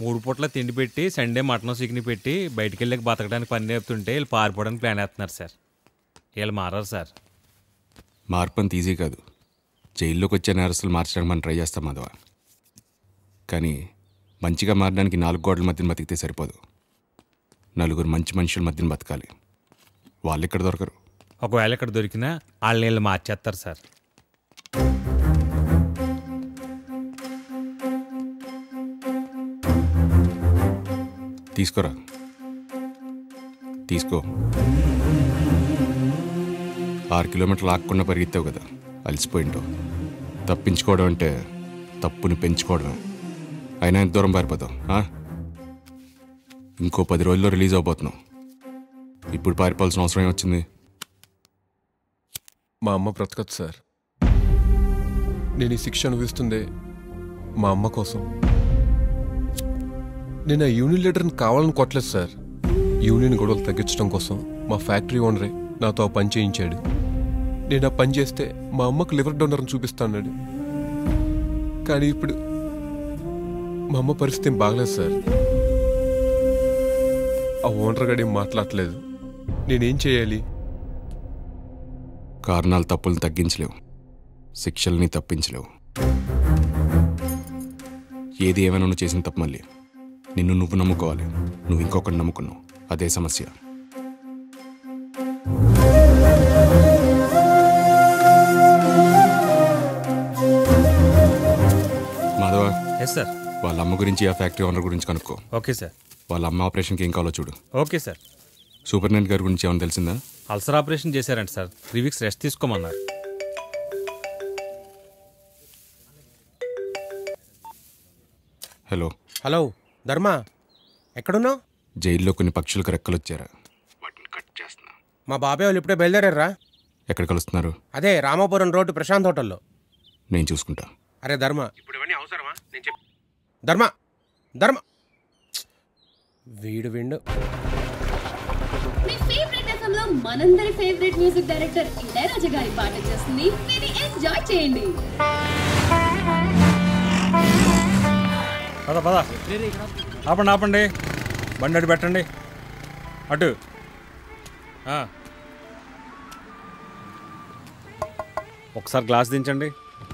మూడు పూట్ల తిండి పెట్టి సండే మటన్ చికెన్ పెట్టి బయటికి వెళ్ళి బతకడానికి పని నేర్పుతుంటే వీళ్ళు పారిపోవడానికి ప్లాన్ వేస్తున్నారు సార్ వీళ్ళు మారారు సార్ మార్పు అంత ఈజీ కాదు జైల్లోకి వచ్చే నేరస్తులు మార్చడానికి మనం ట్రై చేస్తాం మాధవ కానీ మంచిగా మారడానికి నాలుగు గోడల మధ్యన బతికితే సరిపోదు నలుగురు మంచి మనుషుల మధ్యన బతకాలి వాళ్ళు ఇక్కడ దొరకరు ఒకవేళ ఇక్కడ దొరికినా వాళ్ళని వీళ్ళు మార్చేస్తారు సార్ తీసుకోరా తీసుకో ఆరు కిలోమీటర్లు ఆగకుండా పరిగెత్తావు కదా అలసిపోయింటావు తప్పించుకోవడం అంటే తప్పుని పెంచుకోవడం అయినా ఎంత దూరం పారిపోతావు ఆ? ఇంకో పది రోజుల్లో రిలీజ్ అవబోతున్నావు ఇప్పుడు పారిపోవాల్సిన అవసరం ఏమొచ్చింది మా అమ్మ బ్రతకదు సార్ నేను ఈ శిక్ష అనుభవిస్తుందే మా అమ్మ కోసం నేను ఆ యూనియన్ లీడర్ని కావాలని కొట్టలేదు సార్ యూనియన్ గొడవలు తగ్గించడం కోసం మా ఫ్యాక్టరీ ఓనరే నాతో ఆ పని చేయించాడు నేను ఆ పని చేస్తే మా అమ్మకు లివర్ డోనర్ని చూపిస్తాన్నాడు కానీ ఇప్పుడు మా అమ్మ పరిస్థితి ఏం బాగలేదు సార్ ఆ ఓనర్ గడి ఏం మాట్లాడలేదు నేనేం చేయాలి కారణాలు తప్పులు తగ్గించలేవు శిక్షల్ని తప్పించలేవు ఏది ఏమైనా నువ్వు చేసిన తప్పు మళ్ళీ నిన్ను నువ్వు నమ్ముకోవాలి నువ్వు ఇంకొకరిని నమ్ముకున్నావు అదే సమస్య మాధవ ఎస్ సార్ వాళ్ళ అమ్మ గురించి ఆ ఫ్యాక్టరీ ఓనర్ గురించి కనుక్కో ఓకే సార్ వాళ్ళ అమ్మ ఆపరేషన్కి ఏం కావాలో చూడు ఓకే సార్ సూపరింటెండెంట్ గారి గురించి ఏమైనా తెలిసిందా అల్సర్ ఆపరేషన్ చేశారంట సార్ త్రీ వీక్స్ రెస్ట్ తీసుకోమన్నారు హలో హలో ధర్మ ఎక్కడున్నావు జైల్లో కొన్ని పక్షులకు రెక్కలు వచ్చారా మా బాబాయ్ వాళ్ళు ఇప్పుడే బయలుదేరారా ఎక్కడ కలుస్తున్నారు అదే రామాపురం రోడ్డు ప్రశాంత్ హోటల్లో నేను చూసుకుంటా అరే ధర్మ ఇప్పుడు ఇవన్నీ అవసరమా నేను చెప్పి ధర్మ ధర్మ వీడు విండు మీ ఫేవరెట్ ఎఫ్ఎం లో మనందరి ఫేవరెట్ మ్యూజిక్ డైరెక్టర్ ఇళయరాజా గారి పాట చేస్తుంది విని ఎంజాయ్ చేయండి పద పద ఆపండి ఆపండి బండి అటు పెట్టండి అటు ఆ. ఒకసారి గ్లాస్ దించండి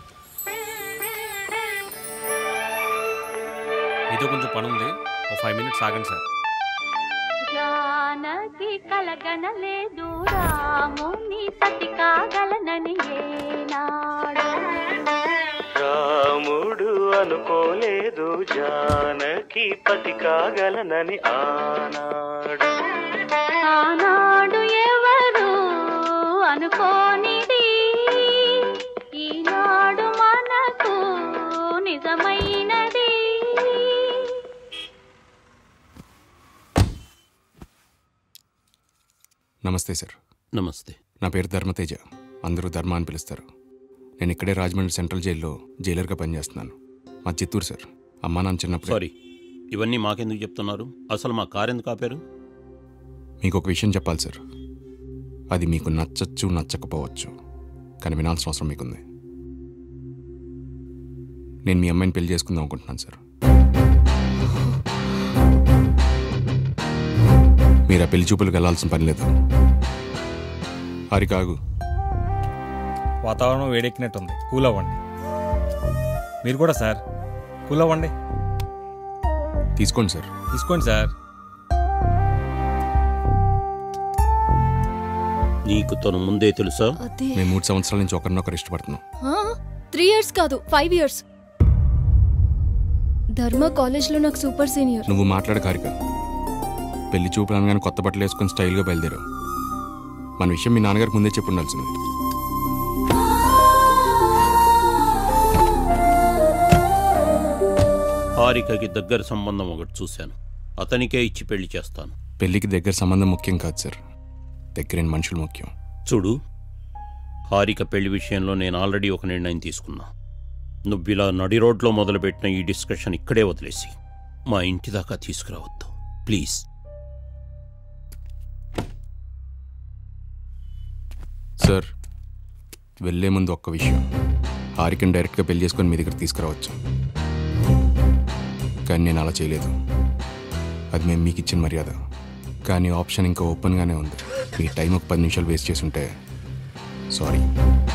మీతో కొంచెం పని ఉంది ఒక ఫైవ్ మినిట్స్ ఆగండి సార్ జానకి కలగనలేదు రాముని సతి కాగలనని ఏనాడు రాముడు అనుకోలేదు జానకి పతి కాగలనని ఆనాడు ఆనాడు ఎవరు అనుకోనిది ఈనాడు మనకు నిజమైనది నమస్తే సార్ నమస్తే నా పేరు ధర్మతేజ అందరూ ధర్మ అని పిలుస్తారు నేను ఇక్కడే రాజమండ్రి సెంట్రల్ జైల్లో జైలర్గా పనిచేస్తున్నాను మా చిత్తూరు సార్ అమ్మా నాన్న చిన్నప్పుడు సారీ ఇవన్నీ మాకెందుకు చెప్తున్నారు అసలు మా కార్ ఎందుకు ఆపారు మీకు ఒక విషయం చెప్పాలి సార్ అది మీకు నచ్చచ్చు నచ్చకపోవచ్చు కానీ వినాల్సిన అవసరం మీకుంది నేను మీ అమ్మాయిని పెళ్లి చేసుకుందాం అనుకుంటున్నాను సార్ మీరు ఆ పెళ్లి చూపులకు వెళ్ళాల్సిన పని లేదు హరి కాగు వాతావరణం వేడెక్కినట్టుంది కూల్ అవ్వండి మీరు కూడా సార్ కూల్ అవ్వండి తీసుకోండి సార్ తీసుకోండి సార్ నీకు తను ముందే తెలుసా అదే మేము మూడు సంవత్సరాల నుంచి ఒకరినొకరు ఇష్టపడుతున్నాం త్రీ ఇయర్స్ కాదు ఫైవ్ ఇయర్స్ ధర్మ కాలేజ్లో నాకు సూపర్ సీనియర్ నువ్వు మాట్లాడు కారిక పెళ్లి చూపులు అనగానే కొత్త బట్టలు వేసుకొని స్టైల్గా బయలుదేరావు మన విషయం మీ నాన్నగారికి ముందే చెప్పి ఉండాల్సింది హారికకి దగ్గర సంబంధం ఒకటి చూశాను అతనికే ఇచ్చి పెళ్లి చేస్తాను పెళ్లికి దగ్గర సంబంధం ముఖ్యం కాదు సార్ దగ్గరైన మనుషులు ముఖ్యం చూడు హారిక పెళ్లి విషయంలో నేను ఆల్రెడీ ఒక నిర్ణయం తీసుకున్నా నువ్వు ఇలా నడి రోడ్లో మొదలుపెట్టిన ఈ డిస్కషన్ ఇక్కడే వదిలేసి మా ఇంటి దాకా తీసుకురావద్దు ప్లీజ్ సార్ వెళ్ళే ముందు ఒక్క విషయం హారికని డైరెక్ట్గా పెళ్లి చేసుకొని మీ దగ్గర తీసుకురావచ్చు కానీ నేను అలా చేయలేదు అది మేము మీకు ఇచ్చిన మర్యాద కానీ ఆప్షన్ ఇంకా ఓపెన్గానే ఉంది మీ టైం ఒక పది నిమిషాలు వేస్ట్ చేసి ఉంటే సారీ